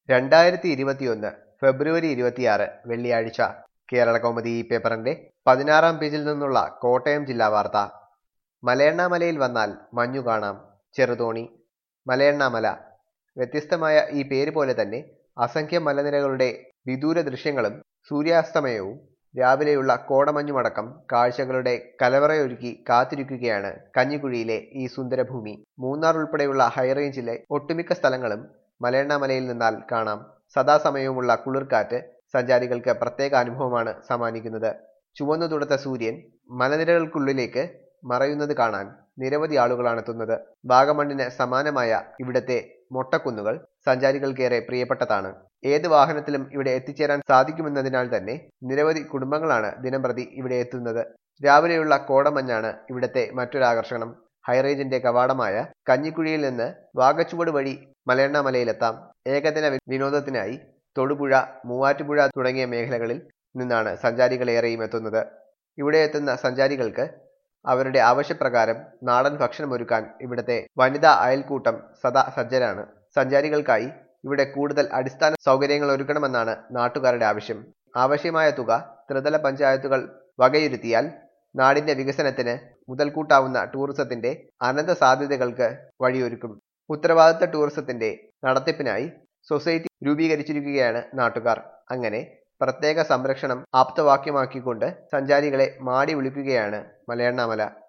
രണ്ടായിരത്തി ഇരുപത്തിയൊന്ന് ഫെബ്രുവരി ഇരുപത്തിയാറ് വെള്ളിയാഴ്ച കേരള കൗമുദി ഈ പേപ്പറിന്റെ പതിനാറാം പേജിൽ നിന്നുള്ള കോട്ടയം ജില്ലാ വാർത്ത മലയണ്ണാമലയിൽ വന്നാൽ മഞ്ഞു കാണാം ചെറുതോണി മലയണ്ണാമല വ്യത്യസ്തമായ ഈ പേര് പോലെ തന്നെ അസംഖ്യം മലനിരകളുടെ വിദൂര ദൃശ്യങ്ങളും സൂര്യാസ്തമയവും രാവിലെയുള്ള കോടമഞ്ഞുമടക്കം കാഴ്ചകളുടെ കലവറയൊരുക്കി കാത്തിരിക്കുകയാണ് കഞ്ഞിക്കുഴിയിലെ ഈ സുന്ദരഭൂമി മൂന്നാർ ഉൾപ്പെടെയുള്ള ഹൈറേഞ്ചിലെ ഒട്ടുമിക്ക സ്ഥലങ്ങളും മലയണ്ണാമലയിൽ നിന്നാൽ കാണാം സദാസമയവുമുള്ള കുളിർക്കാറ്റ് സഞ്ചാരികൾക്ക് പ്രത്യേക അനുഭവമാണ് സമ്മാനിക്കുന്നത് ചുവന്നു തുടുത്ത സൂര്യൻ മലനിരകൾക്കുള്ളിലേക്ക് മറയുന്നത് കാണാൻ നിരവധി ആളുകളാണ് എത്തുന്നത് വാഗമണ്ണിന് സമാനമായ ഇവിടത്തെ മൊട്ടക്കുന്നുകൾ സഞ്ചാരികൾക്കേറെ പ്രിയപ്പെട്ടതാണ് ഏത് വാഹനത്തിലും ഇവിടെ എത്തിച്ചേരാൻ സാധിക്കുമെന്നതിനാൽ തന്നെ നിരവധി കുടുംബങ്ങളാണ് ദിനംപ്രതി ഇവിടെ എത്തുന്നത് രാവിലെയുള്ള കോടമഞ്ഞാണ് ഇവിടത്തെ മറ്റൊരാകർഷണം ഹൈറേഞ്ചിന്റെ കവാടമായ കഞ്ഞിക്കുഴിയിൽ നിന്ന് വാഗച്ചുവട് വഴി മലയണ്ണാമലയിലെത്താം ഏകദിന വി- വിനോദത്തിനായി തൊടുപുഴ മൂവാറ്റുപുഴ തുടങ്ങിയ മേഖലകളിൽ നിന്നാണ് സഞ്ചാരികളേറെയും എത്തുന്നത് ഇവിടെ എത്തുന്ന സഞ്ചാരികൾക്ക് അവരുടെ ആവശ്യപ്രകാരം നാടൻ ഭക്ഷണമൊരുക്കാൻ ഇവിടുത്തെ വനിതാ അയൽക്കൂട്ടം സദാ സജ്ജരാണ് സഞ്ചാരികൾക്കായി ഇവിടെ കൂടുതൽ അടിസ്ഥാന സൗകര്യങ്ങൾ ഒരുക്കണമെന്നാണ് നാട്ടുകാരുടെ ആവശ്യം ആവശ്യമായ തുക ത്രിതല പഞ്ചായത്തുകൾ വകയിരുത്തിയാൽ നാടിന്റെ വികസനത്തിന് മുതൽക്കൂട്ടാവുന്ന ടൂറിസത്തിന്റെ അനന്ത സാധ്യതകൾക്ക് വഴിയൊരുക്കും ഉത്തരവാദിത്ത ടൂറിസത്തിന്റെ നടത്തിപ്പിനായി സൊസൈറ്റി രൂപീകരിച്ചിരിക്കുകയാണ് നാട്ടുകാർ അങ്ങനെ പ്രത്യേക സംരക്ഷണം ആപ്തവാക്യമാക്കിക്കൊണ്ട് സഞ്ചാരികളെ മാടി വിളിക്കുകയാണ് മലയണ്ണാമല